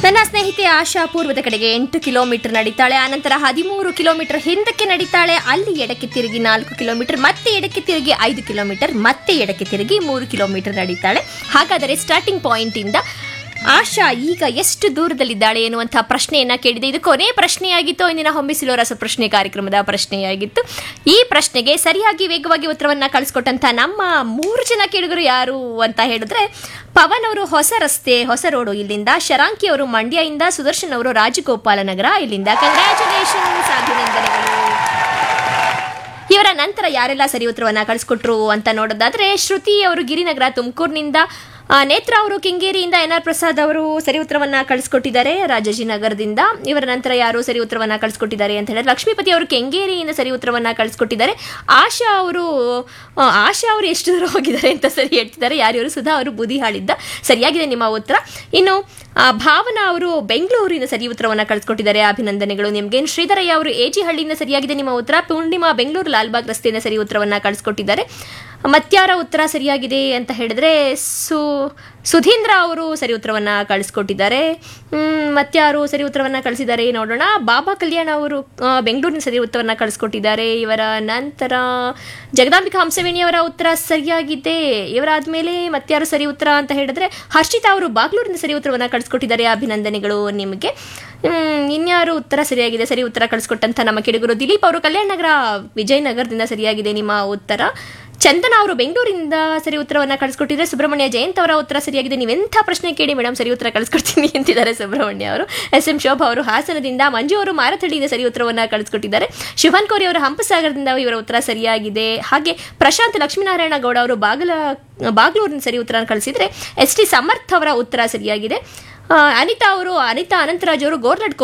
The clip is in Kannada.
ನನ್ನ ಸ್ನೇಹಿತೆ ಆಶಾ ಪೂರ್ವದ ಕಡೆಗೆ ಎಂಟು ಕಿಲೋಮೀಟರ್ ನಡೀತಾಳೆ ಆನಂತರ ಹದಿಮೂರು ಕಿಲೋಮೀಟರ್ ಹಿಂದಕ್ಕೆ ನಡೀತಾಳೆ ಅಲ್ಲಿ ಎಡಕ್ಕೆ ತಿರುಗಿ ನಾಲ್ಕು ಕಿಲೋಮೀಟರ್ ಮತ್ತೆ ಎಡಕ್ಕೆ ತಿರುಗಿ ಐದು ಕಿಲೋಮೀಟರ್ ಮತ್ತೆ ಎಡಕ್ಕೆ ತಿರುಗಿ ಮೂರು ಕಿಲೋಮೀಟರ್ ನಡೀತಾಳೆ ಹಾಗಾದರೆ ಸ್ಟಾರ್ಟಿಂಗ್ ಪಾಯಿಂಟ್ ಇಂದ ಆಶಾ ಈಗ ಎಷ್ಟು ದೂರದಲ್ಲಿದ್ದಾಳೆ ಎನ್ನುವಂತಹ ಪ್ರಶ್ನೆಯನ್ನ ಕೇಳಿದೆ ಇದು ಕೊನೆ ಪ್ರಶ್ನೆಯಾಗಿತ್ತು ಇಂದಿನ ಹೊಂಬಿಸಿಲೋ ರಸ ಪ್ರಶ್ನೆ ಕಾರ್ಯಕ್ರಮದ ಪ್ರಶ್ನೆಯಾಗಿತ್ತು ಈ ಪ್ರಶ್ನೆಗೆ ಸರಿಯಾಗಿ ವೇಗವಾಗಿ ಉತ್ತರವನ್ನ ಕಳಿಸ್ಕೊಟ್ಟಂತ ನಮ್ಮ ಮೂರು ಜನ ಕೇಳುಗರು ಯಾರು ಅಂತ ಹೇಳಿದ್ರೆ ಪವನ್ ಅವರು ಹೊಸ ರಸ್ತೆ ಹೊಸ ರೋಡು ಇಲ್ಲಿಂದ ಶರಾಂಕಿ ಅವರು ಮಂಡ್ಯದಿಂದ ಸುದರ್ಶನ್ ಅವರು ರಾಜಗೋಪಾಲ ನಗರ ಇಲ್ಲಿಂದ ಕಂಗ್ರ್ಯಾಚುಲೇಷನ್ಸ್ ಅಭಿನಂದನೆಗಳು ಇವರ ನಂತರ ಯಾರೆಲ್ಲ ಸರಿ ಉತ್ತರವನ್ನ ಕಳಿಸ್ಕೊಟ್ರು ಅಂತ ನೋಡೋದಾದ್ರೆ ಶ್ರುತಿ ಅವರು ಗಿರಿನಗರ ತುಮಕೂರಿನಿಂದ ಆ, ನೇತ್ರ ಅವರು ಕೆಂಗೇರಿಯಿಂದ ಎನ್ ಆರ್ ಪ್ರಸಾದ್ ಅವರು ಸರಿ ಉತ್ತರವನ್ನ ಕಳಿಸ್ಕೊಟ್ಟಿದ್ದಾರೆ ರಾಜಾಜಿನಗರದಿಂದ ಇವರ ನಂತರ ಯಾರು ಸರಿ ಉತ್ತರವನ್ನ ಕಳಿಸ್ಕೊಟ್ಟಿದ್ದಾರೆ ಅಂತ ಹೇಳಿದ್ರೆ ಲಕ್ಷ್ಮೀಪತಿ ಅವರು ಕೆಂಗೇರಿಯಿಂದ ಸರಿ ಉತ್ತರವನ್ನ ಕಳಿಸ್ಕೊಟ್ಟಿದ್ದಾರೆ ಆಶಾ ಅವರು ಆ, ಆಶಾ ಅವರು ಎಷ್ಟು ದೂರ ಹೋಗಿದ್ದಾರೆ ಅಂತ ಸರಿ ಹೇಳ್ತಿದ್ದಾರೆ ಯಾರ್ಯಾರು ಸುಧಾ ಅವರು ಬುದಿಹಾಳಿದ್ದ ಸರಿಯಾಗಿದೆ ನಿಮ್ಮ ಉತ್ತರ ಇನ್ನು ಆ, ಭಾವನಾ ಅವರು ಬೆಂಗಳೂರಿನ ಸರಿ ಉತ್ತರವನ್ನ ಕಳಿಸ್ಕೊಟ್ಟಿದ್ದಾರೆ ಅಭಿನಂದನೆಗಳು ನಿಮ್ಗೆ ಇನ್ನು ಶ್ರೀಧರಯ್ಯ ಅವರು ಎಜಿ ಹಳ್ಳಿಯಿಂದ ಸರಿಯಾಗಿದೆ ನಿಮ್ಮ ಉತ್ತರ ಪೂರ್ಣಿಮಾ ಬೆಂಗಳೂರು ಲಾಲ್ಬಾಗ್ ರಸ್ತೆಯಿಂದ ಸರಿ ಉತ್ತರವನ್ನ ಕಳಿಸ್ಕೊಟ್ಟಿದ್ದಾರೆ ಮತ್ಯಾರ ಉತ್ತರ ಸರಿಯಾಗಿದೆ ಅಂತ ಹೇಳಿದ್ರೆ ಸು ಸುಧೀಂದ್ರ ಅವರು ಸರಿ ಉತ್ತರವನ್ನ ಕಳಿಸ್ಕೊಟ್ಟಿದ್ದಾರೆ ಹ್ಮ್, ಮತ್ಯಾರು ಸರಿ ಉತ್ತರವನ್ನ ಕಳಿಸಿದ್ದಾರೆ ನೋಡೋಣ ಬಾಬಾ ಕಲ್ಯಾಣ್ ಅವರು ಆ, ಬೆಂಗಳೂರಿನ ಸರಿ ಉತ್ತರವನ್ನ ಕಳಿಸ್ಕೊಟ್ಟಿದ್ದಾರೆ ಇವರ ನಂತರ ಜಗದಾಂಬಿಕಾ ಹಂಸವೇಣಿ ಅವರ ಉತ್ತರ ಸರಿಯಾಗಿದೆ ಇವರಾದ್ಮೇಲೆ ಮತ್ಯಾರು ಸರಿ ಉತ್ತರ ಅಂತ ಹೇಳಿದ್ರೆ ಹರ್ಷಿತಾ ಅವರು ಬಾಗ್ಲೂರಿನ ಸರಿ ಉತ್ತರವನ್ನ ಕಳಿಸ್ಕೊಟ್ಟಿದ್ದಾರೆ ಅಭಿನಂದನೆಗಳು ನಿಮಗೆ ಹ್ಮ್, ಇನ್ಯಾರು ಉತ್ತರ ಸರಿಯಾಗಿದೆ ಸರಿ ಉತ್ತರ ಕಳಿಸ್ಕೊಟ್ಟಂತ ನಮ್ಮ ಕೆಡುಗರು ದಿಲೀಪ್ ಅವರು ಕಲ್ಯಾಣ ನಗರ ವಿಜಯನಗರದಿಂದ ಸರಿಯಾಗಿದೆ ನಿಮ್ಮ ಉತ್ತರ ಚಂದನ ಅವರು ಬೆಂಗಳೂರಿನಿಂದ ಸರಿ ಉತ್ತರವನ್ನ ಕಳಿಸ್ಕೊಟ್ಟಿದ್ರೆ ಸುಬ್ರಹ್ಮಣ್ಯ ಜಯಂತ್ ಅವರ ಉತ್ತರ ಸರಿಯಾಗಿದೆ ನೀವೆಂಥ ಪ್ರಶ್ನೆ ಕೇಳಿ ಮೇಡಮ್ ಸರಿ ಉತ್ತರ ಕಳಿಸ್ಕೊಡ್ತೀನಿ ಅಂತಿದ್ದಾರೆ ಸುಬ್ರಹ್ಮಣ್ಯ ಅವರು ಎಸ್ ಎಂ ಶೋಭಾ ಅವರು ಹಾಸನದಿಂದ ಮಂಜು ಅವರು ಮಾರತಳ್ಳಿಯಿಂದ ಸರಿ ಉತ್ತರವನ್ನ ಕಳಿಸ್ಕೊಟ್ಟಿದ್ದಾರೆ ಶಿವನ್ ಕೋರಿ ಅವರು ಹಂಪಸಾಗರದಿಂದ ಇವರ ಉತ್ತರ ಸರಿಯಾಗಿದೆ ಹಾಗೆ ಪ್ರಶಾಂತ್ ಲಕ್ಷ್ಮೀನಾರಾಯಣ ಗೌಡ ಅವರು ಬಾಗಲ ಬಾಗ್ಲೂರಿನ ಸರಿ ಉತ್ತರ ಕಳಿಸಿದ್ರೆ ಎಸ್ ಟಿ ಸಮರ್ಥ್ ಅವರ ಉತ್ತರ ಸರಿಯಾಗಿದೆ ಆ, ಅನಿತಾ ಅವರು ಅನಿತಾ ಅನಂತರಾಜ್ ಅವರು ಗೋರ್ನಡ್